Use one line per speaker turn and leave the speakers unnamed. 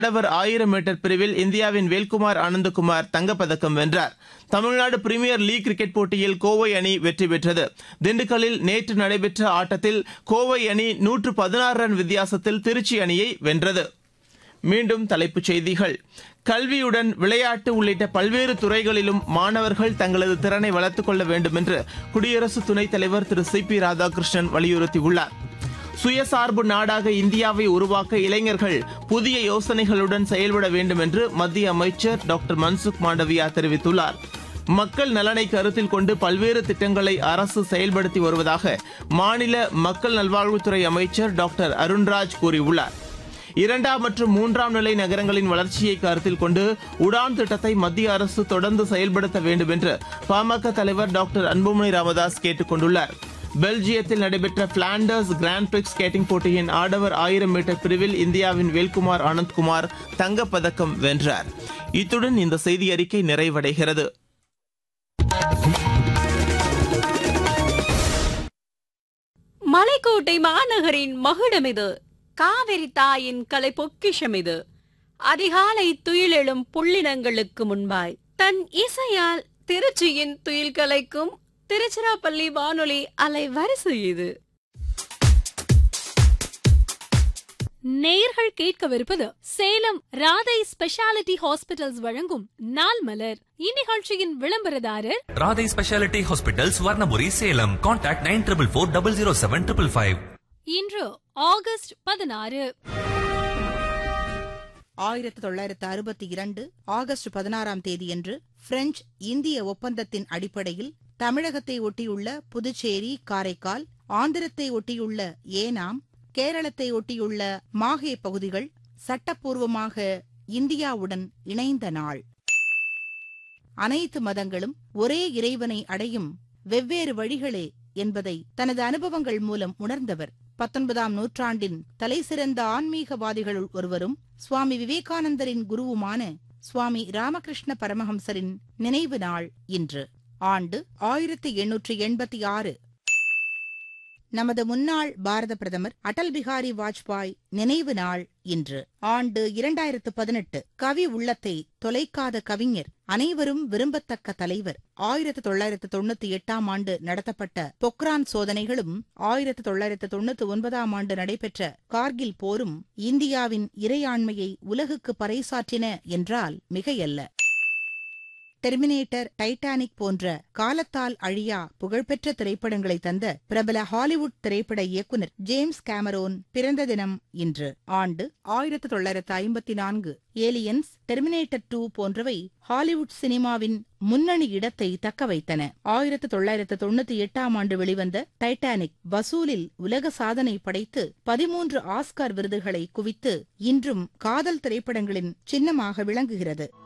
ஆடவர் ஆயிரம் மீட்டர் பிரிவில் இந்தியாவின் வேல்குமார் ஆனந்தகுமார் தங்கப்பதக்கம் வென்றார் தமிழ்நாடு பிரீமியர் லீக் கிரிக்கெட் போட்டியில் கோவை அணி வெற்றி பெற்றது திண்டுக்கல்லில் நேற்று நடைபெற்ற ஆட்டத்தில் கோவை அணி நூற்று பதினாறு ரன் வித்தியாசத்தில் திருச்சி அணியை வென்றது மீண்டும் தலைப்புச் செய்திகள் கல்வியுடன் விளையாட்டு உள்ளிட்ட பல்வேறு துறைகளிலும் மாணவர்கள் தங்களது திறனை வளர்த்துக் கொள்ள வேண்டும் என்று குடியரசு துணைத் தலைவர் திரு சி பி ராதாகிருஷ்ணன் வலியுறுத்தியுள்ளார் சுயசார்பு நாடாக இந்தியாவை உருவாக்க இளைஞர்கள் புதிய யோசனைகளுடன் செயல்பட வேண்டும் என்று மத்திய அமைச்சர் டாக்டர் மன்சுக் மாண்டவியா தெரிவித்துள்ளார் மக்கள் நலனை கருத்தில் கொண்டு பல்வேறு திட்டங்களை அரசு செயல்படுத்தி வருவதாக மாநில மக்கள் நல்வாழ்வுத்துறை அமைச்சர் டாக்டர் அருண்ராஜ் கூறியுள்ளார் இரண்டாம் மற்றும் மூன்றாம் நிலை நகரங்களின் வளர்ச்சியை கருத்தில் கொண்டு உடான் திட்டத்தை மத்திய அரசு தொடர்ந்து செயல்படுத்த வேண்டும் என்று பாமக தலைவர் டாக்டர் அன்புமணி ராமதாஸ் கேட்டுக் கொண்டுள்ளார் பெல்ஜியத்தில் நடைபெற்ற பிளாண்டர்ஸ் கிராண்ட் பிரிக்ஸ் ஸ்கேட்டிங் போட்டியின் ஆடவர் ஆயிரம் மீட்டர் பிரிவில் இந்தியாவின் வேல்குமார் ஆனந்த்குமார் தங்கப்பதக்கம் வென்றார் இத்துடன் இந்த செய்தி அறிக்கை நிறைவடைகிறது
மலைக்கோட்டை மாநகரின் மகுடமிது காவிரி தாயின் கலை பொக்கிஷம் இது அதிகாலை துயிலெழும் புள்ளினங்களுக்கு முன்பாய் தன் இசையால் திருச்சியின் துயில் கலைக்கும் திருச்சிராப்பள்ளி வானொலி அலை வரிசை இது
நேயர்கள் கேட்கவிருப்பது சேலம் ராதை ஸ்பெஷாலிட்டி ஹாஸ்பிட்டல்ஸ் வழங்கும் நாள் மலர் இந்நிகழ்ச்சியின் விளம்பரதாரர்
Radhai speciality hospital Swarnapuri Salem contact nine triple four double zero seven triple five
இன்று ஆகஸ்ட் பதினாறு
ஆயிரத்து தொள்ளாயிரத்து அறுபத்தி இரண்டு ஆகஸ்ட் பதினாறாம் தேதியன்று பிரெஞ்சு இந்திய ஒப்பந்தத்தின் அடிப்படையில் தமிழகத்தை ஒட்டியுள்ள புதுச்சேரி காரைக்கால் ஆந்திரத்தை ஒட்டியுள்ள ஏனாம் கேரளத்தை ஒட்டியுள்ள மாஹே பகுதிகள் சட்டப்பூர்வமாக இந்தியாவுடன் இணைந்த நாள் அனைத்து மதங்களும் ஒரே இறைவனை அடையும் வெவ்வேறு வழிகளே என்பதை தனது அனுபவங்கள் மூலம் உணர்ந்தவர் பத்தொன்பதாம் நூற்றாண்டின் தலைசிறந்த ஆன்மீகவாதிகளுள் ஒருவரும் சுவாமி விவேகானந்தரின் குருவுமான சுவாமி ராமகிருஷ்ண பரமஹம்சரின் நினைவு நாள் இன்று ஆண்டு ஆயிரத்தி எண்ணூற்றி எண்பத்தி ஆறு நமது முன்னாள் பாரத பிரதமர் அடல் பிகாரி வாஜ்பாய் நினைவு நாள் இன்று ஆண்டு இரண்டாயிரத்து பதினெட்டு கவி உள்ளத்தை தொலைக்காத கவிஞர் அனைவரும் விரும்பத்தக்க தலைவர் ஆயிரத்து தொள்ளாயிரத்து தொண்ணூத்தி எட்டாம் ஆண்டு நடத்தப்பட்ட பொக்ரான் சோதனைகளும் ஆயிரத்து தொள்ளாயிரத்து தொண்ணூத்தி ஒன்பதாம் ஆண்டு நடைபெற்ற கார்கில் போரும் இந்தியாவின் இறையாண்மையை உலகுக்கு பறைசாற்றின என்றால் மிகையல்ல டெர்மினேட்டர் டைட்டானிக் போன்ற காலத்தால் அழியா புகழ்பெற்ற திரைப்படங்களை தந்த பிரபல ஹாலிவுட் திரைப்பட இயக்குனர் ஜேம்ஸ் கேமரோன் பிறந்த தினம் இன்று ஆண்டு ஆயிரத்து தொள்ளாயிரத்து ஐம்பத்தி நான்கு ஏலியன்ஸ் டெர்மினேட்டர் டூ போன்றவை ஹாலிவுட் சினிமாவின் முன்னணி இடத்தை தக்க வைத்தன ஆயிரத்து தொள்ளாயிரத்து தொண்ணூத்தி எட்டாம் ஆண்டு வெளிவந்த டைட்டானிக் வசூலில் உலக சாதனை படைத்து பதிமூன்று ஆஸ்கார் விருதுகளை குவித்து இன்றும் காதல் திரைப்படங்களின் சின்னமாக விளங்குகிறது